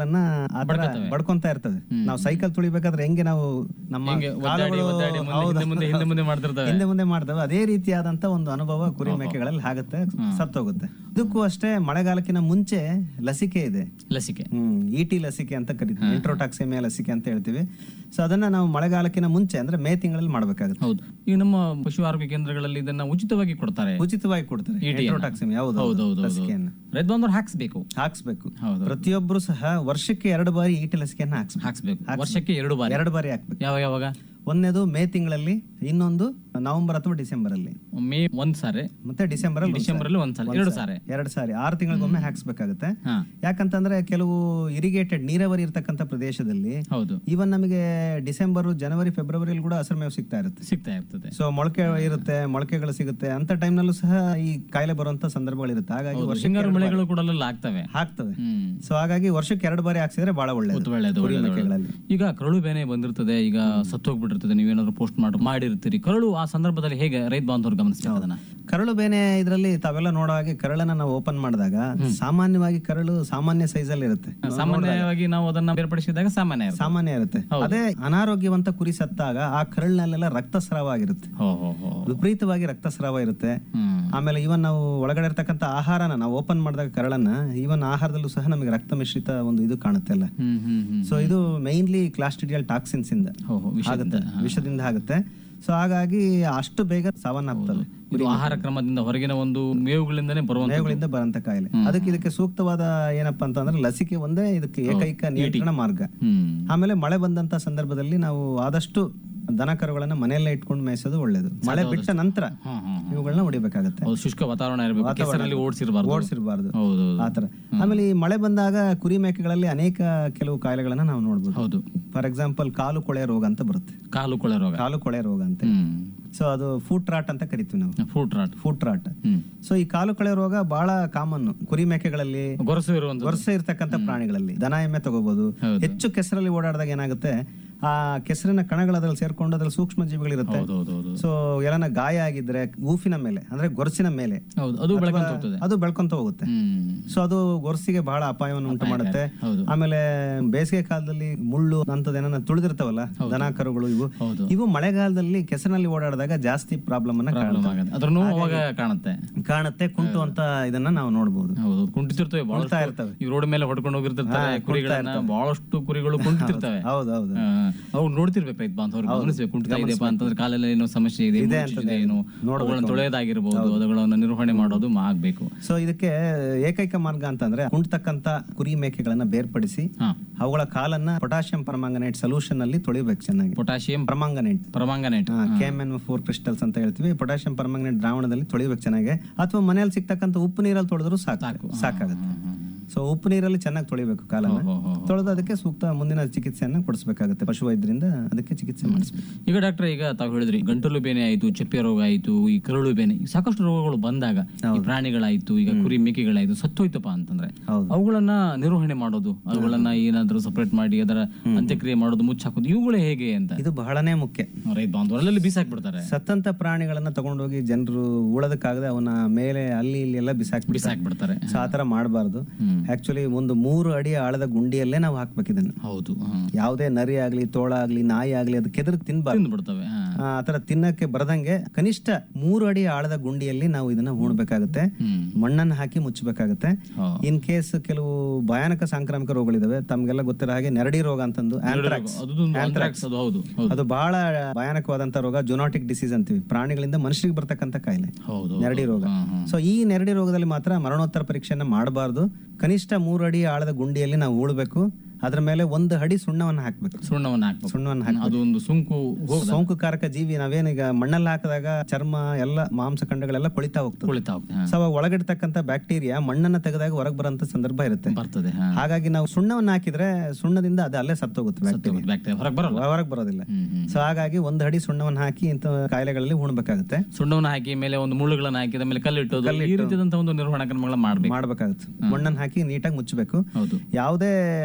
ಕಾಲನ್ನ ಆ ತರ ಬಡ್ಕೊಂತ ಇರ್ತದೆ ನಾವು ಸೈಕಲ್ ತುಳಿಬೇಕಾದ್ರೆ ಹೆಂಗೆ ನಾವು ನಮ್ಮ ಹಿಂಗೆ ಒದ್ದಾಡಿ ಕಾಲುಗಳು ಒದ್ದಾಡಿ ಮುಂದೆ ಹೌದು. ಹಿಂದೆ ಮುಂದೆ ಹಿಂದೆ ಮುಂದೆ ಮಾಡ್ತಿರ್ತವೆ ಹಿಂದೆ ಮುಂದೆ ಮಾಡ್ತವೆ ಅದೇ ರೀತಿಯಾದಂತ ಒಂದು ಅನುಭವ ಕುರಿ ಮೇಕೆಗಳಲ್ಲಿ ಆಗುತ್ತೆ ಸತ್ತೋಗುತ್ತೆ ಇದಕ್ಕೂ ಅಷ್ಟೇ ಮಳೆಗಾಲಕ್ಕಿಂತ ಮುಂಚೆ ಲಸಿಕೆ ಇದೆ ಲಸಿಕೆ ಹ್ಮ್ ಇಟಿ ಲಸಿಕೆ ಅಂತ ಕರಿತೀವಿ ಇಂಟ್ರೋಟಾಕ್ಸಿಮಿಯಾ ಲಸಿಕೆ ಅಂತ ಹೇಳ್ತೀವಿ ಸೊ ಅದನ್ನ ನಾವು ಮಳೆಗಾಲಕ್ಕಿಂತ ಮುಂಚೆ ಅಂದ್ರೆ ಮೇ ತಿಂಗಳಲ್ಲಿ ಮಾಡ್ಬೇಕಾಗುತ್ತೆ ಹೌದು ಈಗ ನಮ್ಮ ಪಶು ಆರೋಗ್ಯ ಕೇಂದ್ರಗಳಲ್ಲಿ ಇದನ್ನ ಉಚಿತವಾಗಿ ಕೊಡ್ತಾರೆ ಉಚಿತವಾಗಿ ಕೊಡ್ತಾರೆ ಇಂಟ್ರೋಟಾಕ್ಸಿಮಿಯಾ ಹೌದು ಹೌದು ಹೌದು ಹೌದು ಹೌದು ಲಸಿಕೆಯನ್ನು ರೈತ ಬಾಂಧವರು ಹಾಕ್ಸ್ಬೇಕು ಹಾಕ್ಸ್ಬೇಕು ಹೌದು ಪ್ರತಿಯೊಬ್ಬರು ಸಹ ವರ್ಷಕ್ಕೆ ಎರಡು ಬಾರಿ ಇಟಿ ಲಸಿಕೆಯನ್ನ ಹಾಕ್ಸ್ಬೇಕು ಹಾಕ್ಸ್ಬೇಕು ವರ್ಷಕ್ಕೆ ಎರಡು ಬಾರಿ ಎರಡು ಬಾರಿ ಹಾಕ್ಬೇಕು ಯಾವಾಗ ಯಾವಾಗ ಒಂದನೇದು ಮೇ ತಿಂಗಳಲ್ಲಿ ಇನ್ನೊಂದು ನವೆಂಬರ್ ಅಥವಾ ಡಿಸೆಂಬರ್ ಅಲ್ಲಿ ಮೇ ಒಂದ್ ಸಾರಿ ಮತ್ತೆ ಡಿಸೆಂಬರ್ ಅಲ್ಲಿ ಡಿಸೆಂಬರ್ ಅಲ್ಲಿ ಒಂದ್ ಸಾರಿ ಎರಡು ಸಾರಿ ಎರಡು ಸಾರಿ ಆರು ತಿಂಗಳಿಗೊಮ್ಮೆ ಹಾಕ್ಸ್ಬೇಕಾಗುತ್ತೆ ಹಾ ಯಾಕಂತಂದ್ರೆ ಕೆಲವು ಇರಿಗೇಟೆಡ್ ನೀರಾವರಿ ಇರ್ತಕ್ಕಂಥ ಪ್ರದೇಶದಲ್ಲಿ ಹೌದು ಈವನ್ ನಮಗೆ ಡಿಸೆಂಬರ್ ಜನವರಿ ಫೆಬ್ರವರಿಯಲ್ಲಿ ಕೂಡ ಹಸಿರು ಮೇವು ಸಿಗ್ತಾ ಇರುತ್ತೆ ಸಿಗ್ತಾ ಇರ್ತದೆ ಸೊ ಮೊಳಕೆ ಇರುತ್ತೆ ಮೊಳಕೆಗಳು ಸಿಗುತ್ತೆ ಅಂತ ಟೈಮ್ನಲ್ಲೂ ಸಹ ಈ ಕಾಯಿಲೆ ಬರುವಂತ ಸಂದರ್ಭಗಳಿರುತ್ತೆ ಹಾಗಾಗಿ ವರ್ಷಕ್ಕೆ ಹಿಂಗಾರು ಮಳೆಗಳು ಕೂಡ ಅಲ್ಲೆಲ್ಲ ಆಗ್ತವೆ ಹಾಕ್ತವೆ ಹ್ಮ್ ಸೊ ಹಾಗಾಗಿ ವರ್ಷಕ್ಕೆ ಎರಡು ಬಾರಿ ಹಾಕ್ಸಿದ್ರೆ ಬಹಳ ಒಳ್ಳೇದು ಒಳ್ಳೇದು ಕುರಿ ಒಳ್ಳೇದು ಮೇಕೆಗಳಲ್ಲಿ ಈಗ ಕರಳು ಬೇನೆ ಬಂದಿರ್ತದೆ ಈಗ ಸತ್ತೋಗ್ಬಿಟ್ಟಿರ್ತದೆ ನೀವೇನಾದ್ರು ಪೋಸ್ಟ್ ಮಾಡಿ ಮಾಡಿರ್ತೀರಿ ಕರಳು ಆ ಸಂದರ್ಭದಲ್ಲಿ ಹೇಗೆ ರೈತ ಬಾಂಧವರು ಗಮನಿಸ್ಬೇಕು ಅದನ್ನ ಕರಳು ಬೇನೆ ಇದರಲ್ಲಿ ತಾವೆಲ್ಲ ನೋಡೋ ಹಾಗೆ ಕರಳನ್ನ ನಾವು ಓಪನ್ ಮಾಡಿದಾಗ ಸಾಮಾನ್ಯವಾಗಿ ಕರಳು ಸಾಮಾನ್ಯ ಸೈಜ್ ಅಲ್ಲಿ ಇರುತ್ತೆ ಸಾಮಾನ್ಯವಾಗಿ ನಾವು ಅದನ್ನ ಬೇರ್ಪಡಿಸಿದಾಗ ಸಾಮಾನ್ಯ ಇರ್ತದೆ. ಸಾಮಾನ್ಯ ಇರುತ್ತೆ ಅದೇ ಅನಾರೋಗ್ಯವಂತ ಕುರಿ ಸತ್ತಾಗ ಆ ಕರಳಿನಲ್ಲೆಲ್ಲ ರಕ್ತಸ್ರಾವ ಆಗಿರುತ್ತೆ ಹೋ ಹೋ ಹೋ ವಿಪರೀತವಾಗಿ ರಕ್ತಸ್ರಾವ ಇರುತ್ತೆ ಹ್ಮ್ ಆಮೇಲೆ ಇವನ್ ನಾವು ಒಳಗಡೆ ಇರ್ತಕ್ಕಂಥ ಆಹಾರನ ನಾವು ಓಪನ್ ಮಾಡಿದಾಗ ಕರಳನ್ನ ಇವನ್ ಆಹಾರದಲ್ಲೂ ಸಹ ನಮಗೆ ರಕ್ತ ಮಿಶ್ರಿತ ಒಂದು ಇದು ಕಾಣುತ್ತೆ ಅಲ್ಲ ಹ್ಮ್ ಹ್ಮ್ ಹ್ಮ್ ಸೊ ಇದು ಮೈನ್ಲಿ ಕ್ಲಾಸ್ಟಿಡಿಯಲ್ ಟಾಕ್ಸಿನ್ಸ್ ಇಂದ ಹೋ ಹೋ ವಿಷಯದಿಂದ ಆಗುತ್ತೆ ವಿಷದಿಂದ ಆಗುತ್ತೆ ಸೊ ಹಾಗಾಗಿ ಅಷ್ಟು ಬೇಗ ಸಾವನ್ನಪ್ತವೆ ಇದು ಆಹಾರ ಕ್ರಮದಿಂದ ಹೊರಗಿನ ಒಂದು ಮೇವುಗಳಿಂದನೇ ಬರುವಂತ ಮೇವುಗಳಿಂದ ಬರಂತ ಕಾಯಿಲೆ ಅದಕ್ಕೆ ಇದಕ್ಕೆ ಸೂಕ್ತವಾದ ಏನಪ್ಪಾ ಅಂತಂದ್ರೆ ಲಸಿಕೆ ಒಂದೇ ಇದಕ್ಕೆ ಏಕೈಕ ನಿಯಂತ್ರಣ ಮಾರ್ಗ ಹ್ಮ್ ಆಮೇಲೆ ಮಳೆ ಬಂದಂತ ಸಂದರ್ಭದಲ್ಲಿ ನಾವು ಆದಷ್ಟು ದನ ಕರುಗಳನ್ನ ಮನೆಯಲ್ಲೇ ಇಟ್ಕೊಂಡು ಮೇಯಿಸೋದು ಒಳ್ಳೇದು ಮಳೆ ಬಿಟ್ಟ ನಂತರ ಹ್ಮ್ ಹ್ಮ್ ಇವುಗಳನ್ನ ಹೊಡಿಬೇಕಾಗತ್ತೆ ಹೌದು ಶುಷ್ಕ ವಾತಾವರಣ ಇರಬೇಕು ಕೆಸರಲ್ಲಿ ಓಡಿಸಿರಬಾರ್ದು ಓಡಿಸಿರಬಾರ್ದು ಹೌದು ಹೌದು ಆತರ ಆಮೇಲೆ ಈ ಮಳೆ ಬಂದಾಗ ಕುರಿ ಮೇಕೆಗಳಲ್ಲಿ ಅನೇಕ ಕೆಲವು ಕಾಯಿಲೆಗಳನ್ನ ನಾವು ನೋಡ್ಬೋದು ಹೌದು ಫಾರ್ ಎಕ್ಸಾಂಪಲ್ ಕಾಲು ಕೊಳೆ ರೋಗ ಅಂತ ಬರುತ್ತೆ ಕಾಲು ಕೊಳೆ ರೋಗ ಕಾಲು ಕೊಳೆ ರೋಗ ಅಂತ ಹ್ಮ್ ಸೊ ಅದು ಫೂಟ್ ರಾಟ್ ಅಂತ ಕರಿತೀವಿ ನಾವು fruit rot foot rot hmm so ಈ ಕಾಲು ಕೊಳೆ ರೋಗ ಬಹಳ ಕಾಮನ್ ಕುರಿ ಮೇಕೆಗಳಲ್ಲಿ ಗೊರಸು ಇರುವಂತ ವರ್ಷ ಇರ್ತಕ್ಕಂಥ ಪ್ರಾಣಿಗಳಲ್ಲಿ ದನ ಎಮ್ಮೆ ತಗೋಬಹುದು ಹೌದು. ಹೆಚ್ಚು ಕೆಸರಲ್ಲಿ ಓಡಾಡಿದಾಗ ಏನಾಗುತ್ತೆ ಆ ಕೆಸರಿನ ಕಣಗಳು ಅದ್ರಲ್ಲಿ ಸೇರ್ಕೊಂಡು ಅದ್ರಲ್ಲಿ ಸೂಕ್ಷ್ಮ ಜೀವಿಗಳಿರುತ್ತೆ ಹೌದು ಹೌದು ಹೌದು ಸೊ ಎಲ್ಲನ ಗಾಯ ಆಗಿದ್ರೆ ಗೂಫಿನ ಮೇಲೆ ಅಂದ್ರೆ ಗೊರಸಿನ ಮೇಲೆ ಹೌದು ಅದು ಬೆಳಕೊಂತ ಹೋಗ್ತದೆ ಅದು ಬೆಳ್ಕೊಂತ ಹೋಗುತ್ತೆ ಹ್ಮ್ ಸೊ ಅದು ಗೊರಸಿಗೆ ಬಹಳ ಅಪಾಯವನ್ನು ಉಂಟು ಮಾಡುತ್ತೆ ಹೌದು ಆಮೇಲೆ ಬೇಸಿಗೆ ಕಾಲದಲ್ಲಿ ಮುಳ್ಳು ಅಂತದ್ ಏನನ್ನ ತುಳಿದಿರ್ತಾವಲ್ಲ ದನ ಕರುಗಳು ಇವು ಹೌದು ಇವು ಮಳೆಗಾಲದಲ್ಲಿ ಕೆಸರಿನಲ್ಲಿ ಓಡಾಡಿದಾಗ ಜಾಸ್ತಿ ಪ್ರಾಬ್ಲಮ್ ಅನ್ನ ಪ್ರಾಬ್ಲಮ್ ಆಗತ್ತೆ ಅದ್ರೂ ಅವಾಗ ಕಾಣುತ್ತೆ ಕಾಣುತ್ತೆ ಕುಂಟು ಅಂತ ಇದನ್ನ ನಾವು ನೋಡಬಹುದು ಹೌದು ಕುಂಟಿತಿರ್ತವೆ ಬಹಳಷ್ಟು ಇರ್ತವೆ. ಈ ರೋಡ್ ಮೇಲೆ ಹೊಡ್ಕೊಂಡು ಹೋಗಿರ್ತಿರ್ತಾರೆ ಕುರಿಗಳನ್ನ ಬಹಳಷ್ಟು ಕುರಿಗಳು ಕುಂಟಿತಿರ್ತವೆ ಹೌದು ಹೌದು ಆ, ಅವು ನೋಡ್ತಿರ್ಬೇಕು ರೈತ ಬಾಂಧವರು ಗಮನಿಸ್ಬೇಕು ಕುಂಟಿತಾ ಇದೆಯಪ್ಪ ಅಂತಂದ್ರೆ ಕಾಲಲ್ಲಿ ಏನೋ ಸಮಸ್ಯೆ ಇದೆ ಮುಚ್ಚಿದೆ ಏನು ಅವುಗಳನ್ನ ತೊಳೆಯೋದಾಗಿರ್ಬೋದು ಅವುಗಳನ್ನ ನಿರ್ವಹಣೆ ಮಾಡೋದು ಆಗ್ಬೇಕು ಸೊ ಇದಕ್ಕೆ ಏಕೈಕ ಮಾರ್ಗ ಅಂತಂದ್ರೆ ಕುಂಟತಕ್ಕಂತ ಕುರಿ ಮೇಕೆಗಳನ್ನ ಬೇರ್ಪಡಿಸಿ ಹಾ ಅವುಗಳ ಕಾಲನ್ನ ಪೊಟಾಷಿಯಂ ಪರಮಾಂಗನೇಟ್ ಸೊಲ್ಯೂಷನ್ ಅಲ್ಲಿ ತೊಳಿಬೇಕು ಚೆನ್ನಾಗಿ potassium permanganate permanganate K M N four crystals ಅಂತ ಹೇಳ್ತೀವಿ ಪೊಟಾಷಿಯಂ ಪರ್ಮಂಗನೇಟ್ ದ್ರಾವಣದಲ್ಲಿ ತೊಳಿಬೇಕು ಚೆನ್ನಾಗಿ ಅಥವಾ ಮನೆಯಲ್ಲಿ ಸಿಗ್ತಕ್ಕಂಥ ಉಪ್ಪು ನೀರಲ್ಲಿ ತೊಳೆದ್ರು ಸಾಕು ಸಾಕಾಗುತ್ತೆ ಸೊ ಉಪ್ಪು ನೀರಲ್ಲಿ ಚೆನ್ನಾಗಿ ತೊಳಿಬೇಕು ಕಾಲನ್ನ ಹೋ, ಹೋ, ತೊಳೆದು ಅದಕ್ಕೆ ಸೂಕ್ತ ಮುಂದಿನ ಚಿಕಿತ್ಸೆಯನ್ನ ಕೊಡಿಸ್ಬೇಕಾಗುತ್ತೆ ಪಶು ವೈದ್ಯರಿಂದ ಅದಕ್ಕೆ ಚಿಕಿತ್ಸೆ ಮಾಡಿಸ್ಬೇಕು ಈಗ ಡಾಕ್ಟರ್ ಈಗ ತಾವು ಹೇಳಿದ್ರಿ ಗಂಟಲು ಬೇನೆ ಆಯ್ತು ಚಪ್ಪೆ ರೋಗ ಆಯ್ತು ಈ ಕರಳು ಬೇನೆ ಈ ಸಾಕಷ್ಟು ರೋಗಗಳು ಬಂದಾಗ ಈ ಪ್ರಾಣಿಗಳಾಯ್ತು ಈಗ ಕುರಿ ಮೇಕೆಗಳಾಯ್ತು ಸತ್ತೋಯ್ತಪ್ಪ ಅಂತಂದ್ರೆ ಹೌದು. ಅವುಗಳನ್ನ ನಿರ್ವಹಣೆ ಮಾಡೋದು ಅವುಗಳನ್ನ ಏನಾದ್ರೂ ಸಪರೇಟ್ ಮಾಡಿ ಅದರ ಅಂತ್ಯಕ್ರಿಯೆ ಮಾಡೋದು ಮುಚ್ಚಾಕೋದು ಇವುಗಳೇ ಹೇಗೆ ಅಂತ ಇದು ಬಹಳನೇ ಮುಖ್ಯ ರೈತ ಬಾಂಧವರಲ್ಲಿ ಬೀಸಾಕ್ಬಿಡ್ತಾರೆ ಸತ್ತಂತ ಪ್ರಾಣಿಗಳನ್ನ ತಗೊಂಡೋಗಿ ಜನರು ಉಳೋದಕ್ಕಾಗದೆ ಅವನ ಮೇಲೆ ಅಲ್ಲಿ ಇಲ್ಲಿ ಎಲ್ಲ ಬಿಸಾಕಿ ಬಿಸಾಕ್ಬಿಡ್ತಾರೆ ಸೊ ಆತರ ಮಾಡಬಾರ್ದು ಹ್ಮ್. ಆಕ್ಚುಲಿ ಒಂದು ಮೂರು ಅಡಿ ಆಳದ ಗುಂಡಿಯಲ್ಲೇ ನಾವು ಹಾಕ್ಬೇಕು ಇದನ್ನ ಹೌದು ಹ್ಮ್. ಯಾವುದೇ ನರಿ ಆಗ್ಲಿ ತೋಳ ಆಗ್ಲಿ ನಾಯಿ ಆಗ್ಲಿ ಅದು ಕೆದರ್ ತಿನ್ಬಾರ್ದು ತಿಂದ್ಬಿಡ್ತವೆ ಹಾ. ಆ ಆತರ ತಿನ್ನಕ್ಕೆ ಬರದಂಗೆ ಕನಿಷ್ಠ ಮೂರು ಅಡಿ ಆಳದ ಗುಂಡಿಯಲ್ಲಿ ನಾವು ಇದನ್ನ ಹೂಣ್ಬೇಕಾಗುತ್ತೆ ಹ್ಮ್ ಮಣ್ಣನ್ನು ಹಾಕಿ ಮುಚ್ಚಬೇಕಾಗುತ್ತೆ ಹಾ. ಇನ್ ಕೇಸ್ ಕೆಲವು ಭಯಾನಕ ಸಾಂಕ್ರಾಮಿಕ ರೋಗಗಳಿದಾವೆ ತಮ್ಗೆಲ್ಲ ಗೊತ್ತಿರೋ ಹಾಗೆ ನೆರಡಿ ರೋಗ ಅಂತಂದು ಆಂಥ್ರಾಕ್ಸ್ ಅದು anthrax ಅದು ಹೌದು ಹೌದು ಅದು ಬಹಳ ಭಯಾನಕವಾದಂತ ರೋಗ ಜೊನಾಟಿಕ್ ಡಿಸೀಸ್ ಅಂತೀವಿ ಪ್ರಾಣಿಗಳಿಂದ ಮನುಷ್ಯರಿಗೆ ಬರ್ತಕ್ಕಂಥ ಕಾಯಿಲೆ ಹೌದು ನೆರಡಿ ರೋಗ ಹಾ, ಹಾ. ಸೊ ಈ ನೆರಡಿ ರೋಗದಲ್ಲಿ ಮಾತ್ರ ಮರಣೋತ್ತರ ಪರೀಕ್ಷೆಯನ್ನ ಮಾಡಬಾರ್ದು ಕನಿಷ್ಠ ಮೂರು ಅಡಿ ಆಳದ ಗುಂಡಿಯಲ್ಲಿ ನಾವು ಉಳ್ಬೇಕು ಅದ್ರ ಮೇಲೆ ಒಂದು ಅಡಿ ಸುಣ್ಣವನ್ನು ಹಾಕ್ಬೇಕು ಸುಣ್ಣವನ್ನ ಹಾಕ್ಬೇಕು ಸುಣ್ಣವನ್ನು ಹಾಕಿ ಅದು ಒಂದು ಸುಂಕು ಹೋಗ್ ಸೋಂಕುಕಾರಕ ಜೀವಿ ನಾವೇನೀಗ ಮಣ್ಣಲ್ಲಿ ಹಾಕಿದಾಗ ಚರ್ಮ ಎಲ್ಲ ಮಾಂಸಖಂಡಗಳೆಲ್ಲ ಕೊಳಿತಾ ಹೋಗ್ತದೆ ಕುಳಿತಾ ಹೋಗ್ತದೆ. ಹಾ. ಸೊ ಅವಾಗ ಒಳಗಿರ್ತಕ್ಕಂಥ ಬ್ಯಾಕ್ಟೀರಿಯಾ ಮಣ್ಣನ್ನ ತೆಗೆದಾಗ ಹೊರಗೆ ಬರೋಂಥ ಸಂದರ್ಭ ಇರುತ್ತೆ ಬರ್ತದೆ ಹಾ. ಹಾಗಾಗಿ ನಾವು ಸುಣ್ಣವನ್ನು ಹಾಕಿದ್ರೆ ಸುಣ್ಣದಿಂದ ಅದು ಅಲ್ಲೇ ಸತ್ತೋಗುತ್ತೆ ಬ್ಯಾಕ್ಟೀರಿಯಾ ಬ್ಯಾಕ್ಟೀರಿಯಾ ಹೊರಗೆ ಬರಲ್ಲ ಹೊರಗೆ ಬರೋದಿಲ್ಲ ಹ್ಮ್ ಹ್ಮ್ ಸೊ ಹಾಗಾಗಿ ಒಂದು ಅಡಿ ಸುಣ್ಣವನ್ನು ಹಾಕಿ ಇಂಥ ಕಾಯಿಲೆಗಳಲ್ಲಿ ಉಣ್ಬೇಕಾಗುತ್ತೆ ಸುಣ್ಣವನ್ನ ಹಾಕಿ ಮೇಲೆ ಒಂದು ಮುಳ್ಳುಗಳನ್ನ ಹಾಕಿದ ಮೇಲೆ ಕಲ್ಲಿಟ್ಟೋದು ಈ ರೀತಿಯಾದಂತಹ ಒಂದು ನಿರ್ವಹಣಾ ಕ್ರಮಗಳನ್ನ ಮಾಡ್ಬೇಕು ಮಾಡ್ಬೇಕಾಗುತ್ತೆ ಮಣ್ಣನ್ನು ಹಾಕಿ ನೀಟಾಗಿ ಮುಚ್ಚಬೇಕು ಹೌದು ಯಾವುದೇ ನರಿ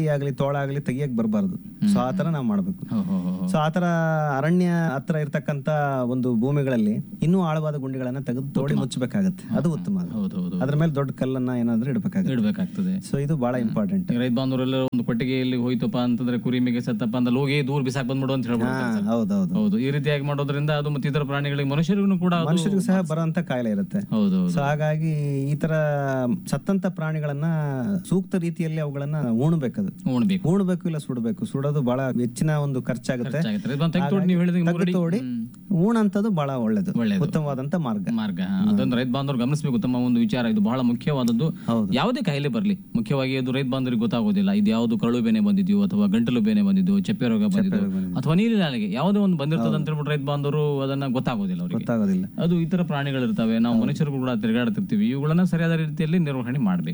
ಆಗಲಿ ತೋಳ ಆಗಲಿ ತೆಗಿಯಕ್ ಬರಬಾರ್ದು ಸೊ ಆ ತರ ನಾವು ಮಾಡ್ಬೇಕು ಹೋ, ಹೋ, ಹೋ, ಹೋ. ಸೊ ಆತರ ಅರಣ್ಯ ಹತ್ರ ಇರ್ತಕ್ಕಂತ ಒಂದು ಭೂಮಿಗಳಲ್ಲಿ ಇನ್ನೂ ಆಳವಾದ ಗುಂಡಿಗಳನ್ನ ತೆಗೆದು ತೋಡಿ ಮುಚ್ಚಬೇಕಾಗತ್ತೆ ಅದು ಉತ್ತಮ ಅದು. ಹೌದು ಹೌದು ಅದ್ರ ಮೇಲೆ ದೊಡ್ಡ ಕಲ್ಲನ್ನ ಏನಾದ್ರೂ ಇಡಬೇಕಾಗುತ್ತೆ ಇಡ್ಬೇಕಾಗ್ತದೆ ಸೊ ಇದು ಬಹಳ ಇಂಪಾರ್ಟೆಂಟ್ ಈಗ ರೈತ ಬಾಂಧವರೆಲ್ಲ ಒಂದು ಕೊಟ್ಟಿಗೆಯಲ್ಲಿ ಹೋಯ್ತಪ್ಪ ಅಂತಂದ್ರೆ ಕುರಿ ಮೇಗೆ ಸತ್ತಪ್ಪ ಅಂತ ಹೋಗಿ ದೂರ ಬಿಸಾಕ್ ಬಂದ್ಬಿಡು ಅಂತ ಹೇಳ್ಬೋದು ಹೌದೌದು ಹೌದು ಈ ರೀತಿಯಾಗಿ ಮಾಡೋದ್ರಿಂದ ಅದು ಮತ್ತೆ ಇತರ ಪ್ರಾಣಿಗಳಿಗೆ ಮನುಷ್ಯರಿಗೂ ಕೂಡ ಅದು ಮನುಷ್ಯರಿಗೂ ಸಹ ಬರುವಂತ ಕಾಯಿಲೆ ಇರುತ್ತೆ ಹೌದು ಹೌದು ಸೊ ಹಾಗಾಗಿ ಈ ತರ ಸತ್ತಂತ ಪ್ರಾಣಿಗಳನ್ನ ಸೂಕ್ತ ರೀತಿಯಲ್ಲಿ ಅವುಗಳನ್ನ ಉಣ್ಬೇಕದು ಉಣ್ಬೇಕು ಉಣ್ಬೇಕು ಇಲ್ಲ ಸುಡಬೇಕು ಸುಡೋದು ಬಹಳ ಹೆಚ್ಚಿನ ಒಂದು ಖರ್ಚಾಗುತ್ತೆ ಖರ್ಚಾಗುತ್ತೆ. ರೈತ ಬಾಂಧವ ತೆಗ್ದು ನೀವು ಹೇಳಿದಂಗೆ ಮೂರು ಅಡಿ ತೋಡಿ ಉಣಂತದ್ದು ಬಹಳ ಒಳ್ಳೇದು ಒಳ್ಳೇದು. ಉತ್ತಮವಾದಂತ ಮಾರ್ಗ ಮಾರ್ಗ ಹಾ. ಅದೊಂದು ರೈತ ಬಾಂಧವರು ಗಮನಿಸಬೇಕು ತಮ್ಮ ಒಂದು ವಿಚಾರ ಇದು ಬಹಳ ಮುಖ್ಯವಾದದ್ದು ಹೌದು. ಯಾವುದೇ ಕಾಯಿಲೆ ಬರಲಿ ಮುಖ್ಯವಾಗಿ ಅದು ರೈತ ಬಾಂಧವರಿಗೆ ಗೊತ್ತಾಗೋದಿಲ್ಲ ಇದು ಯಾವುದು ಕರಳು ಬೇನೆ ಬಂದಿದೆಯೋ ಅಥವಾ ಗಂಟಲು ಬೇನೆ ಬಂದಿದೆಯೋ ಚಪ್ಪೆ ರೋಗ ಬಂದಿದೆಯೋ ಅಥವಾ ನೀಲಿ ನಾಲಿಗೆ ಯಾವುದೇ ಒಂದು ಬಂದಿರ್ತದೆ ಅಂತ ಹೇಳ್ಬಿಟ್ಟು ರೈತ ಬಾಂಧವರು ಅದನ್ನ ಗೊತ್ತಾಗೋದಿಲ್ಲ ಅವರಿಗೆ ಗೊತ್ತಾಗೋದಿಲ್ಲ ಅದು ಇತರ ಪ್ರಾಣಿಗಳಿರ್ತವೆ ನಾವು ಮನುಷ್ಯರು ಕೂಡ ತಿರುಗಾಡ್ತಿರ್ತೀವಿ ಇವುಗಳನ್ನ ಸರಿಯಾದ ರೀತಿಯಲ್ಲಿ ನಿರ್ವಹಣೆ ಮಾಡಬೇಕು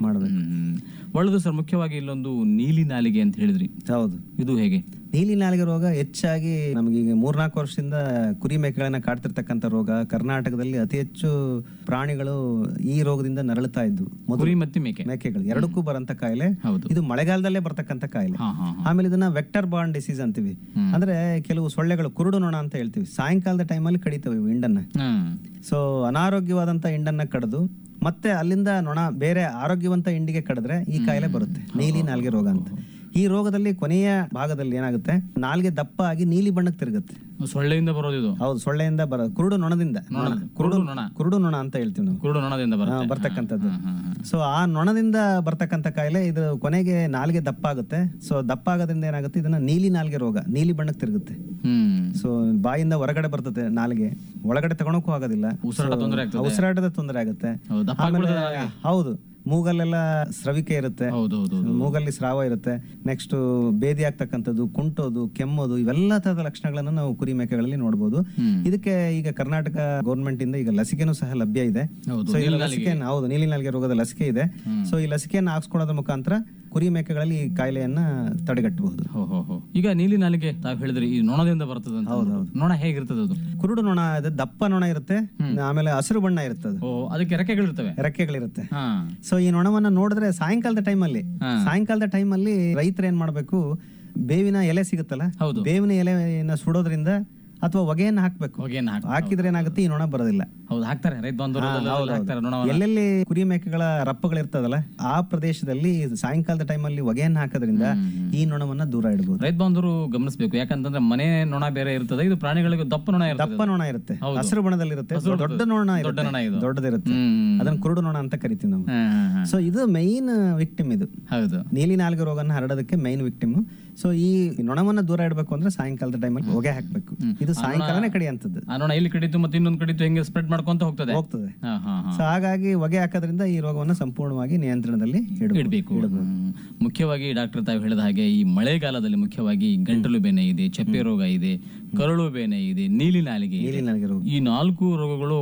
ಒಳ್ಳೆದು ಸರ್ ಮುಖ್ಯವಾಗಿ ಇಲ್ಲೊಂದು ನೀಲಿ ನಾಲಿಗೆ ಅಂತ ಹೇಳಿದ್ರಿ ಹೌದು ಇದು ಹೇಗೆ ನೀಲಿ ನಾಲಿಗೆ ರೋಗ ಹೆಚ್ಚಾಗಿ ನಮಗೀಗ ಮೂರ್ನಾಲ್ಕು ವರ್ಷದಿಂದ ಕುರಿ ಮೇಕೆಗಳನ್ನ ಕಾಡ್ತಿರ್ತಕ್ಕಂಥ ರೋಗ ಕರ್ನಾಟಕದಲ್ಲಿ ಅತಿ ಹೆಚ್ಚು ಪ್ರಾಣಿಗಳು ಈ ರೋಗದಿಂದ ನರಳುತ್ತಾ ಇದ್ವು ಮೊದಲು ಕುರಿ ಮತ್ತೆ ಮೇಕೆ ಮೇಕೆಗಳು ಎರಡಕ್ಕೂ ಬರಂತ ಕಾಯಿಲೆ ಹೌದು ಇದು ಮಳೆಗಾಲದಲ್ಲೇ ಬರ್ತಕ್ಕಂಥ ಕಾಯಿಲೆ ಹಾ ಹಾ ಆಮೇಲೆ ಇದನ್ನ ವೆಕ್ಟರ್ ಬಾರ್ನ್ ಡಿಸೀಸ್ ಅಂತೀವಿ ಅಂದ್ರೆ ಕೆಲವು ಸೊಳ್ಳೆಗಳು ಕುರುಡು ನೊಣ ಅಂತ ಹೇಳ್ತೀವಿ ಸಾಯಂಕಾಲದ ಟೈಮಲ್ಲಿ ಕಡಿತವೆ ಇವು ಹಿಂಡನ್ನ ಹ್ಮ್ ಸೊ ಅನಾರೋಗ್ಯವಾದಂತ ಹಿಂಡನ್ನ ಕಡಿದು ಮತ್ತೆ ಅಲ್ಲಿಂದ ನೊಣ ಬೇರೆ ಆರೋಗ್ಯವಂತ ಹಿಂಡಿಗೆ ಕಡಿದ್ರೆ ಈ ಕಾಯಿಲೆ ಬರುತ್ತೆ ನೀಲಿ ನಾಲ್ಗೆ ರೋಗ ಅಂತ ಈ ರೋಗದಲ್ಲಿ ಕೊನೆಯ ಭಾಗದಲ್ಲಿ ಏನಾಗುತ್ತೆ ನಾಲ್ಗೆ ದಪ್ಪ ಆಗಿ ನೀಲಿ ಬಣ್ಣಕ್ಕೆ ತಿರುಗುತ್ತೆ ಸೊಳ್ಳೆಯಿಂದ ಬರೋದು ಇದು ಹೌದು ಸೊಳ್ಳೆಯಿಂದ ಬರ ಕುರುಡು ನೊಣದಿಂದ ನೊಣ ಕುರುಡು ನೊಣ ಕುರುಡು ನೊಣ ಅಂತ ಹೇಳ್ತೀವಿ ನಾವು ಕುರುಡು ನೊಣದಿಂದ ಆ, ಬರುತ್ತೆ ಬರ್ತಕ್ಕಂಥದ್ದು ಹಾ, ಹಾ, ಹಾ. ಸೊ ಆ ನೊಣದಿಂದ ಬರ್ತಕ್ಕಂಥ ಕಾಯಿಲೆ ಇದು ಕೊನೆಗೆ ನಾಲ್ಗೆ ದಪ್ಪ ಆಗುತ್ತೆ ಸೊ ದಪ್ಪ ಆಗೋದ್ರಿಂದ ಏನಾಗುತ್ತೆ ಇದನ್ನ ನೀಲಿ ನಾಲ್ಗೆ ರೋಗ ನೀಲಿ ಬಣ್ಣಕ್ಕೆ ತಿರುಗುತ್ತೆ ಹ್ಮ್ ಸೊ ಬಾಯಿಂದ ಹೊರಗಡೆ ಬರ್ತದೆ ನಾಲ್ಗೆ ಒಳಗಡೆ ತಗೊಳಕ್ಕೂ ಆಗೋದಿಲ್ಲ ಉಸಿರಾಟ ತೊಂದರೆ ಆಗ್ತದೆ ಉಸಿರಾಟದ ತೊಂದರೆ ಆಗುತ್ತೆ ಹೌದು ದಪ್ಪ ಆಮೇಲೆ ಆಗ್ಬಿಡುತ್ತೆ ಹೌದು ಮೂಗಲ್ಲೆಲ್ಲ ಸ್ರವಿಕೆ ಇರುತ್ತೆ ಹೌದು ಹೌದು ಮೂಗಲ್ಲಿ ಸ್ರಾವ ಇರುತ್ತೆ ನೆಕ್ಸ್ಟ್ ಬೇದಿ ಆಗ್ತಕ್ಕಂಥದ್ದು ಕುಂಟೋದು ಕೆಮ್ಮೋದು ಇವೆಲ್ಲ ತರದ ಲಕ್ಷಣಗಳನ್ನು ನಾವು ಕುರಿ ಮೇಕೆಗಳಲ್ಲಿ ನೋಡಬಹುದು ಹ್ಮ್. ಇದಕ್ಕೆ ಈಗ ಕರ್ನಾಟಕ ಗೌರ್ಮೆಂಟ್ ಇಂದ ಈಗ ಲಸಿಕೆನೂ ಸಹ ಲಭ್ಯ ಇದೆ ಹೌದು ಸೊ ಈ ಲಸಿಕೆ ಹೌದು ನೀಲಿ ನಾಲಿಗೆ ರೋಗದ ಲಸಿಕೆ ಇದೆ ಸೊ ಈ ಲಸಿಕೆಯನ್ನು ಹಾಕ್ಸ್ಕೊಳ್ಳೋದ್ರ ಮುಖಾಂತರ ಕುರಿ ಮೇಕೆಗಳಲ್ಲಿ ಈ ಕಾಯಿಲೆಯನ್ನ ತಡೆಗಟ್ಟಬಹುದು ಹೋ ಹೋ ಹೋ ಈಗ ನೀಲಿ ನಾಲಿಗೆ ತಾವು ಹೇಳಿದ್ರಿ ಈ ನೊಣದಿಂದ ಬರ್ತದೆ ಅಂತ ನೊಣ ಹೇಗಿರ್ತದೆ ಅದು ಕುರುಡು ನೊಣ ಇದೆ ದಪ್ಪ ನೊಣ ಇರುತ್ತೆ ಆಮೇಲೆ ಹಸಿರು ಬಣ್ಣ ಇರುತ್ತೆ ಅದು ಓ ಅದಕ್ಕೆ ರೆಕ್ಕೆಗಳಿರ್ತವೆ ರೆಕ್ಕೆಗಳಿರುತ್ತೆ ಹಾ ಸೊ ಈ ನೊಣವನ್ನ ನೋಡಿದ್ರೆ ಸಾಯಂಕಾಲದ ಟೈಮಲ್ಲಿ ಹಾ. ಸಾಯಂಕಾಲದ ಟೈಮಲ್ಲಿ ರೈತರು ಏನ್ ಮಾಡ್ಬೇಕು ಬೇವಿನ ಎಲೆ ಸಿಗುತ್ತಲ್ಲ ಹೌದು ಬೇವಿನ ಎಲೆಯನ್ನ ಸುಡೋದ್ರಿಂದ ಅಥವಾ ಹೊಗೆಯನ್ನ ಹಾಕ್ಬೇಕು ಹೊಗೆಯನ್ನು ಹಾಕಿ ಹಾಕಿದ್ರೆ ಏನಾಗುತ್ತೆ ಈ ನೊಣ ಬರೋದಿಲ್ಲ ಹೌದು ಹಾಕ್ತಾರೆ ರೈತ ಬಾಂಧವರು ಹಾಕ್ತಾರೆ ನೊಣ ಎಲ್ಲೆಲ್ಲಿ ಕುರಿ ಮೇಕೆಗಳ ರಪ್ಪಗಳಿರ್ತದಲ್ಲ ಆ ಪ್ರದೇಶದಲ್ಲಿ ಸಾಯಂಕಾಲದ ಟೈಮಲ್ಲಿ ಹೊಗೆಯನ್ನ ಹಾಕೋದ್ರಿಂದ ಈ ನೊಣವನ್ನ ದೂರ ಇಡಬಹುದು ರೈತ ಬಾಂಧವರು ಗಮನಿಸಬೇಕು ಯಾಕಂತಂದ್ರೆ ಮನೆ ನೊಣ ಬೇರೆ ಇರ್ತದೆ ಇದು ಪ್ರಾಣಿಗಳಿಗೆ ದಪ್ಪ ನೊಣ ಇರ್ತದೆ ದಪ್ಪ ನೊಣ ಇರುತ್ತೆ ಹಸಿರು ಬಣ್ಣದಲ್ಲಿರುತ್ತೆ ದೊಡ್ಡ ನೊಣ ದೊಡ್ಡ ನೊಣ ಇದು. ಇರುತ್ತೆ ದೊಡ್ಡದಿರುತ್ತೆ ಹ್ಮ್ ಅದನ್ನ ಕುರುಡು ನೊಣ ಅಂತ ಕರಿತೀವಿ ನಾವು ಹಾ, ಹಾ, ಹಾ. ಸೊ ಇದು ಮೈನ್ ವಿಕ್ಟಿಮ್ ಇದು ಹೌದು ನೀಲಿ ನಾಲ್ಗೆ ರೋಗನ ಹರಡೋದಕ್ಕೆ ಮೈನ್ ವಿಕ್ಟಿಮ್ ಸೊ ಈ ನೊಣವನ್ನ ದೂರ ಇಡಬೇಕು ಅಂದ್ರೆ ಸಾಯಂಕಾಲದ ಟೈಮಲ್ಲಿ ಹೊಗೆ ಹಾಕ್ಬೇಕು ಇದು ಸಾಯಂಕಾಲನೇ ಕಡಿಯಂತದ್ದು ಆ ನೊಣ ಇಲ್ಲಿ ಕಡಿತು ಮತ್ತೆ ಇನ್ನೊಂದು ಕಡಿತು ಹೆಂಗೆ ಸ್ಪ್ರೆಡ್ ಮಾಡ್ಕೊಂತ ಹೋಗ್ತದೆ ಹೋಗ್ತದೆ ಹಾ ಹಾ ಹಾ ಸೊ ಹಾಗಾಗಿ ಹೊಗೆ ಹಾಕೋದ್ರಿಂದ ಈ ರೋಗವನ್ನ ಸಂಪೂರ್ಣವಾಗಿ ನಿಯಂತ್ರಣದಲ್ಲಿ ಇಡಬೇಕು ಇಡಬೇಕು ಮುಖ್ಯವಾಗಿ ಡಾಕ್ಟರ್ ತಾವು ಹೇಳಿದ ಹಾಗೆ ಈ ಮಳೆಗಾಲದಲ್ಲಿ ಮುಖ್ಯವಾಗಿ ಗಂಟಲು ಬೇನೆ ಇದೆ ಚಪ್ಪೆ ರೋಗ ಇದೆ ಕರಳು ಬೇನೆ ಇದೆ ನೀಲಿ ನಾಲಿಗೆ ಇದೆ ನೀಲಿ ನಾಲ್ಗೆ ರೋಗ ಈ ನಾಲ್ಕು ರೋಗಗಳು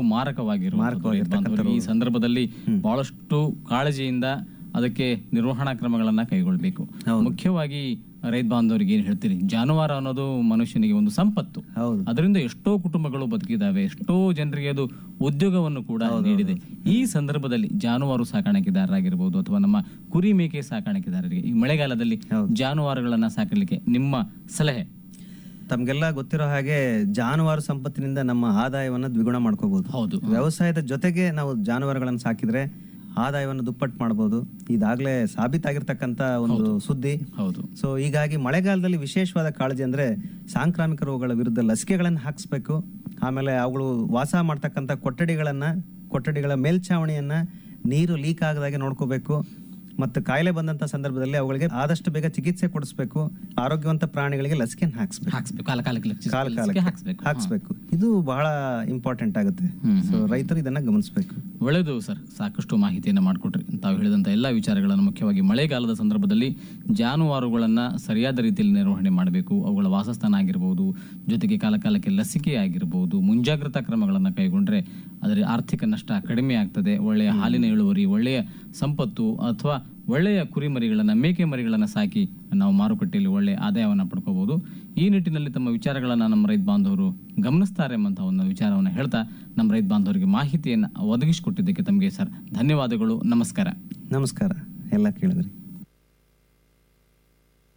ಮಾರಕವಾಗಿರುವ ಈ ಸಂದರ್ಭದಲ್ಲಿ ಬಹಳಷ್ಟು ಕಾಳಜಿಯಿಂದ ಅದಕ್ಕೆ ನಿರ್ವಹಣಾ ಕ್ರಮಗಳನ್ನ ಕೈಗೊಳ್ಬೇಕು ಮುಖ್ಯವಾಗಿ ರೈತ ಬಾಂಧವರಿಗೆ ಏನ್ ಹೇಳ್ತೀರಿ ಜಾನುವಾರು ಅನ್ನೋದು ಮನುಷ್ಯನಿಗೆ ಒಂದು ಸಂಪತ್ತು ಹೌದು ಅದರಿಂದ ಎಷ್ಟೋ ಕುಟುಂಬಗಳು ಬದುಕಿದಾವೆ ಎಷ್ಟೋ ಜನರಿಗೆ ಅದು ಉದ್ಯೋಗವನ್ನು ಕೂಡ ನೀಡಿದೆ ಈ ಸಂದರ್ಭದಲ್ಲಿ ಜಾನುವಾರು ಸಾಕಾಣಿಕೆದಾರರಾಗಿರ್ಬೋದು ಅಥವಾ ನಮ್ಮ ಕುರಿ ಮೇಕೆ ಸಾಕಾಣಿಕೆದಾರರಿಗೆ ಈ ಮಳೆಗಾಲದಲ್ಲಿ ಜಾನುವಾರುಗಳನ್ನ ಸಾಕಲಿಕ್ಕೆ ನಿಮ್ಮ ಸಲಹೆ ತಮ್ಗೆಲ್ಲ ಗೊತ್ತಿರೋ ಹಾಗೆ ಜಾನುವಾರು ಸಂಪತ್ತಿನಿಂದ ನಮ್ಮ ಆದಾಯವನ್ನ ದ್ವಿಗುಣ ಮಾಡ್ಕೋಬಹುದು ಹೌದು ವ್ಯವಸಾಯದ ಜೊತೆಗೆ ನಾವು ಜಾನುವಾರುಗಳನ್ನು ಸಾಕಿದ್ರೆ ಆದಾಯವನ್ನು ದುಪ್ಪಟ್ಟು ಮಾಡಬಹುದು ಇದಾಗಲೇ ಸಾಬೀತಾಗಿರ್ತಕ್ಕಂಥ ಒಂದು ಸುದ್ದಿ ಹೌದು ಸೊ ಹೀಗಾಗಿ ಮಳೆಗಾಲದಲ್ಲಿ ವಿಶೇಷವಾದ ಕಾಳಜಿ ಅಂದ್ರೆ ಸಾಂಕ್ರಾಮಿಕ ರೋಗಗಳ ವಿರುದ್ಧ ಲಸಿಕೆಗಳನ್ನು ಹಾಕಿಸ್ಬೇಕು ಆಮೇಲೆ ಅವುಗಳು ವಾಸ ಮಾಡ್ತಕ್ಕಂಥ ಕೊಠಡಿಗಳನ್ನ ಕೊಠಡಿಗಳ ಮೇಲ್ಛಾವಣಿಯನ್ನ ನೀರು ಲೀಕ್ ಆಗದಾಗೆ ನೋಡ್ಕೋಬೇಕು ಮತ್ತು ಕಾಯಿಲೆ ಬಂದಂತ ಸಂದರ್ಭದಲ್ಲಿ ಅವುಗಳಿಗೆ ಆದಷ್ಟು ಬೇಗ ಚಿಕಿತ್ಸೆ ಕೊಡಿಸ್ಬೇಕು ಆರೋಗ್ಯವಂತ ಪ್ರಾಣಿಗಳಿಗೆ ಲಸಿಕೆಯನ್ನು ಹಾಕ್ಸ್ಬೇಕು ಹಾಕ್ಸ್ಬೇಕು ಕಾಲ ಕಾಲಕ್ಕೆ ಲಕ್ಷ- ಕಾಲ ಲಸಿಕೆ ಕಾಲಕ್ಕೆ ಹಾಕ್ಸ್ಬೇಕು ಹಾಕ್ಸ್ಬೇಕು ಇದು ಬಹಳ ಇಂಪಾರ್ಟೆಂಟ್ ಆಗುತ್ತೆ ಹ್ಮ್, ಸೊ ರೈತರು ಇದನ್ನ ಗಮನಿಸಬೇಕು ಒಳ್ಳೆಯದು ಸರ್ ಸಾಕಷ್ಟು ಮಾಹಿತಿಯನ್ನು ಮಾಡಿಕೊಟ್ರಿ ತಾವು ಹೇಳಿದಂಥ ಎಲ್ಲ ವಿಚಾರಗಳನ್ನು ಮುಖ್ಯವಾಗಿ ಮಳೆಗಾಲದ ಸಂದರ್ಭದಲ್ಲಿ ಜಾನುವಾರುಗಳನ್ನು ಸರಿಯಾದ ರೀತಿಯಲ್ಲಿ ನಿರ್ವಹಣೆ ಮಾಡಬೇಕು ಅವುಗಳ ವಾಸಸ್ಥಾನ ಆಗಿರ್ಬೋದು ಜೊತೆಗೆ ಕಾಲ ಕಾಲಕ್ಕೆ ಲಸಿಕೆ ಆಗಿರ್ಬೋದು ಮುಂಜಾಗ್ರತಾ ಕ್ರಮಗಳನ್ನು ಕೈಗೊಂಡ್ರೆ ಅದರ ಆರ್ಥಿಕ ನಷ್ಟ ಕಡಿಮೆ ಆಗ್ತದೆ ಒಳ್ಳೆಯ ಹಾಲಿನ ಇಳುವರಿ ಒಳ್ಳೆಯ ಸಂಪತ್ತು ಅಥವಾ ಒಳ್ಳೆಯ ಕುರಿ ಮರಿಗಳನ್ನು ಮೇಕೆ ಮರಿಗಳನ್ನು ಸಾಕಿ ನಾವು ಮಾರುಕಟ್ಟೆಯಲ್ಲಿ ಒಳ್ಳೆಯ ಆದಾಯವನ್ನು ಪಡ್ಕೋಬಹುದು ಈ ನಿಟ್ಟಿನಲ್ಲಿ ತಮ್ಮ ವಿಚಾರಗಳನ್ನು ನಮ್ಮ ರೈತ ಬಾಂಧವರು ಗಮನಿಸ್ತಾರೆ ಎಂಬಂಥ ಒಂದು ವಿಚಾರವನ್ನು ಹೇಳ್ತಾ ನಮ್ಮ ರೈತ ಬಾಂಧವರಿಗೆ ಮಾಹಿತಿಯನ್ನು ಒದಗಿಸಿಕೊಟ್ಟಿದ್ದಕ್ಕೆ ತಮಗೆ ಸರ್ ಧನ್ಯವಾದಗಳು ನಮಸ್ಕಾರ ನಮಸ್ಕಾರ ಎಲ್ಲ ಕೇಳಿದ್ರಿ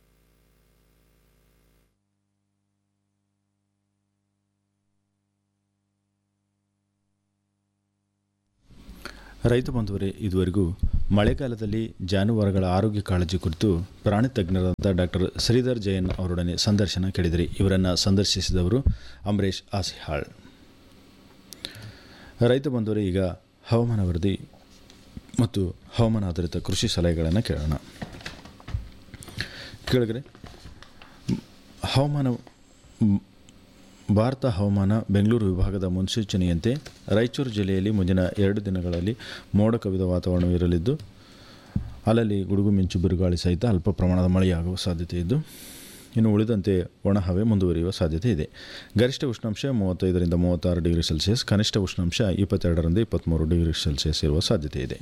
ರೈತ ಬಂಧುವರೇ ಇದುವರೆಗೂ ಮಳೆಗಾಲದಲ್ಲಿ ಜಾನುವಾರುಗಳ ಆರೋಗ್ಯ ಕಾಳಜಿ ಕುರಿತು ಪ್ರಾಣಿ ತಜ್ಞರಾದ ಡಾಕ್ಟರ್ ಶ್ರೀಧರ್ ಜಯನ್ ಅವರೊಡನೆ ಸಂದರ್ಶನ ಕೇಳಿದಿರಿ ಇವರನ್ನು ಸಂದರ್ಶಿಸಿದವರು ಅಂಬರೀಷ್ ಆಸಿಹಾಳ್ ರೈತ ಬಂಧುವರೇ ಈಗ ಹವಾಮಾನ ವರದಿ ಮತ್ತು ಹವಾಮಾನ ಆಧಾರಿತ ಕೃಷಿ ಸಲಹೆಗಳನ್ನು ಕೇಳೋಣ ಕೇಳಿದ್ರೆ ಹವಾಮಾನ ಮ್, ಭಾರತ ಹವಾಮಾನ ಬೆಂಗಳೂರು ವಿಭಾಗದ ಮುನ್ಸೂಚನೆಯಂತೆ ರಾಯಚೂರು ಜಿಲ್ಲೆಯಲ್ಲಿ ಮುಂದಿನ ಎರಡು ದಿನಗಳಲ್ಲಿ ಮೋಡ ಕವಿದ ವಾತಾವರಣವಿರಲಿದ್ದು ಅಲ್ಲಲ್ಲಿ ಗುಡುಗು ಮಿಂಚು ಬಿರುಗಾಳಿ ಸಹಿತ ಅಲ್ಪ ಪ್ರಮಾಣದ ಮಳೆಯಾಗುವ ಸಾಧ್ಯತೆ ಇದ್ದು ಇನ್ನು ಉಳಿದಂತೆ ಒಣ ಹವೆ ಮುಂದುವರಿಯುವ ಸಾಧ್ಯತೆ ಇದೆ ಗರಿಷ್ಠ ಉಷ್ಣಾಂಶ ಮೂವತ್ತೈದರಿಂದ ಮೂವತ್ತಾರು ಡಿಗ್ರಿ ಸೆಲ್ಸಿಯಸ್ ಕನಿಷ್ಠ ಉಷ್ಣಾಂಶ ಇಪ್ಪತ್ತೆರಡರಿಂದ ಇಪ್ಪತ್ತ್ಮೂರು ಡಿಗ್ರಿ ಸೆಲ್ಸಿಯಸ್ ಇರುವ ಸಾಧ್ಯತೆ ಇದೆ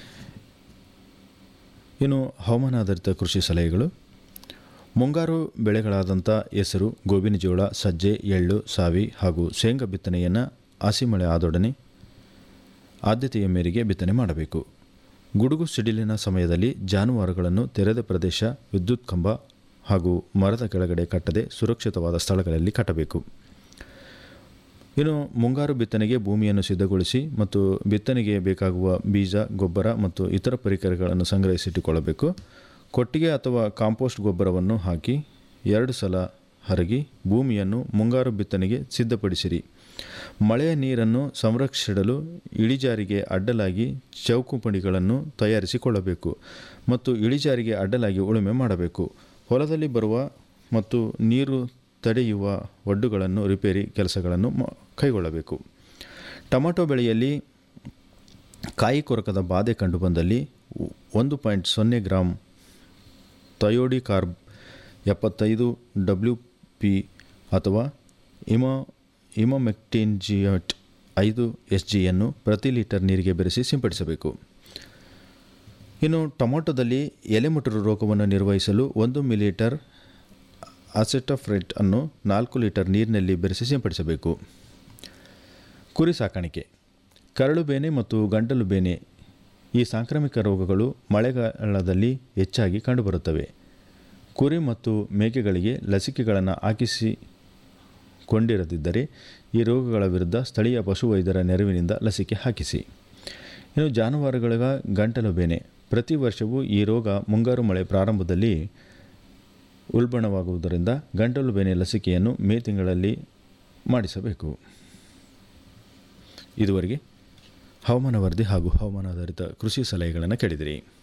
ಇನ್ನು ಹವಾಮಾನ ಆಧಾರಿತ ಕೃಷಿ ಸಲಹೆಗಳು ಮುಂಗಾರು ಬೆಳೆಗಳಾದಂಥ ಹೆಸರು ಗೋವಿನ ಜೋಳ ಸಜ್ಜೆ ಎಳ್ಳು ಸಾವಿ ಹಾಗೂ ಶೇಂಗಾ ಬಿತ್ತನೆಯನ್ನು ಹಸಿ ಮಳೆ ಆದೊಡನೆ ಆದ್ಯತೆಯ ಮೇರೆಗೆ ಬಿತ್ತನೆ ಮಾಡಬೇಕು ಗುಡುಗು ಸಿಡಿಲಿನ ಸಮಯದಲ್ಲಿ ಜಾನುವಾರುಗಳನ್ನು ತೆರೆದ ಪ್ರದೇಶ ವಿದ್ಯುತ್ ಕಂಬ ಹಾಗೂ ಮರದ ಕೆಳಗಡೆ ಕಟ್ಟದೆ ಸುರಕ್ಷಿತವಾದ ಸ್ಥಳಗಳಲ್ಲಿ ಕಟ್ಟಬೇಕು ಇನ್ನು ಮುಂಗಾರು ಬಿತ್ತನೆಗೆ ಭೂಮಿಯನ್ನು ಸಿದ್ಧಗೊಳಿಸಿ ಮತ್ತು ಬಿತ್ತನೆಗೆ ಬೇಕಾಗುವ ಬೀಜ ಗೊಬ್ಬರ ಮತ್ತು ಇತರ ಪರಿಕರಗಳನ್ನು ಸಂಗ್ರಹಿಸಿಟ್ಟುಕೊಳ್ಳಬೇಕು ಕೊಟ್ಟಿಗೆ ಅಥವಾ ಕಾಂಪೋಸ್ಟ್ ಗೊಬ್ಬರವನ್ನು ಹಾಕಿ ಎರಡು ಸಲ ಹರಗಿ ಭೂಮಿಯನ್ನು ಮುಂಗಾರು ಬಿತ್ತನೆಗೆ ಸಿದ್ಧಪಡಿಸಿರಿ ಮಳೆಯ ನೀರನ್ನು ಸಂರಕ್ಷಿಸಲು ಇಳಿಜಾರಿಗೆ ಅಡ್ಡಲಾಗಿ ಚೌಕುಪಡಿಗಳನ್ನು ತಯಾರಿಸಿಕೊಳ್ಳಬೇಕು ಮತ್ತು ಇಳಿಜಾರಿಗೆ ಅಡ್ಡಲಾಗಿ ಉಳುಮೆ ಮಾಡಬೇಕು ಹೊಲದಲ್ಲಿ ಬರುವ ಮತ್ತು ನೀರು ತಡೆಯುವ ಒಡ್ಡುಗಳನ್ನು ರಿಪೇರಿ ಕೆಲಸಗಳನ್ನು ಮ- ಕೈಗೊಳ್ಳಬೇಕು ಟೊಮೆಟೊ ಬೆಳೆಯಲ್ಲಿ ಕಾಯಿ ಕೊರಕದ ಬಾಧೆ ಕಂಡುಬಂದಲ್ಲಿ ಒಂದು ಪಾಯಿಂಟ್ ಸೊನ್ನೆ ಗ್ರಾಮ್ ಥಯೋಡಿ ಕಾರ್ಬ್ ಎಪ್ಪತ್ತೈದು ಡಬ್ಲ್ಯೂ ಪಿ ಅಥವಾ ಇಮೋ ಇಮೊಮೆಕ್ಟಿನ್ಜಿಯಟ್ ಐದು ಎಸ್ ಜಿಯನ್ನು ಪ್ರತಿ ಲೀಟರ್ ನೀರಿಗೆ ಬೆರೆಸಿ ಸಿಂಪಡಿಸಬೇಕು ಇನ್ನು ಟೊಮೊಟೊದಲ್ಲಿ ಎಲೆಮುಟುರು ರೋಗವನ್ನು ನಿರ್ವಹಿಸಲು ಒಂದು ಮಿಲಿಲೀಟರ್ ಅಸೆಟಫ್ರೆಟ್ ಅನ್ನು ನಾಲ್ಕು ಲೀಟರ್ ನೀರಿನಲ್ಲಿ ಬೆರೆಸಿ ಸಿಂಪಡಿಸಬೇಕು ಕುರಿ ಸಾಕಾಣಿಕೆ ಕರಳು ಬೇನೆ ಮತ್ತು ಗಂಟಲು ಬೇನೆ ಈ ಸಾಂಕ್ರಾಮಿಕ ರೋಗಗಳು ಮಳೆಗಾಲದಲ್ಲಿ ಹೆಚ್ಚಾಗಿ ಕಂಡುಬರುತ್ತವೆ ಕುರಿ ಮತ್ತು ಮೇಕೆಗಳಿಗೆ ಲಸಿಕೆಗಳನ್ನು ಹಾಕಿಸಿಕೊಂಡಿರದಿದ್ದರೆ ಈ ರೋಗಗಳ ವಿರುದ್ಧ ಸ್ಥಳೀಯ ಪಶುವೈದ್ಯರ ನೆರವಿನಿಂದ ಲಸಿಕೆ ಹಾಕಿಸಿ ಇನ್ನು ಜಾನುವಾರುಗಳ ಗಂಟಲು ಬೇನೆ ಪ್ರತಿ ವರ್ಷವೂ ಈ ರೋಗ ಮುಂಗಾರು ಮಳೆ ಪ್ರಾರಂಭದಲ್ಲಿ ಉಲ್ಬಣವಾಗುವುದರಿಂದ ಗಂಟಲು ಬೇನೆ ಲಸಿಕೆಯನ್ನು ಮೇ ತಿಂಗಳಲ್ಲಿ ಮಾಡಿಸಬೇಕು ಇದುವರೆಗೆ ಹವಾಮಾನ ವರದಿ ಹಾಗೂ ಹವಾಮಾನ ಆಧಾರಿತ ಕೃಷಿ ಸಲಹೆಗಳನ್ನು ಕೇಳಿದಿರಿ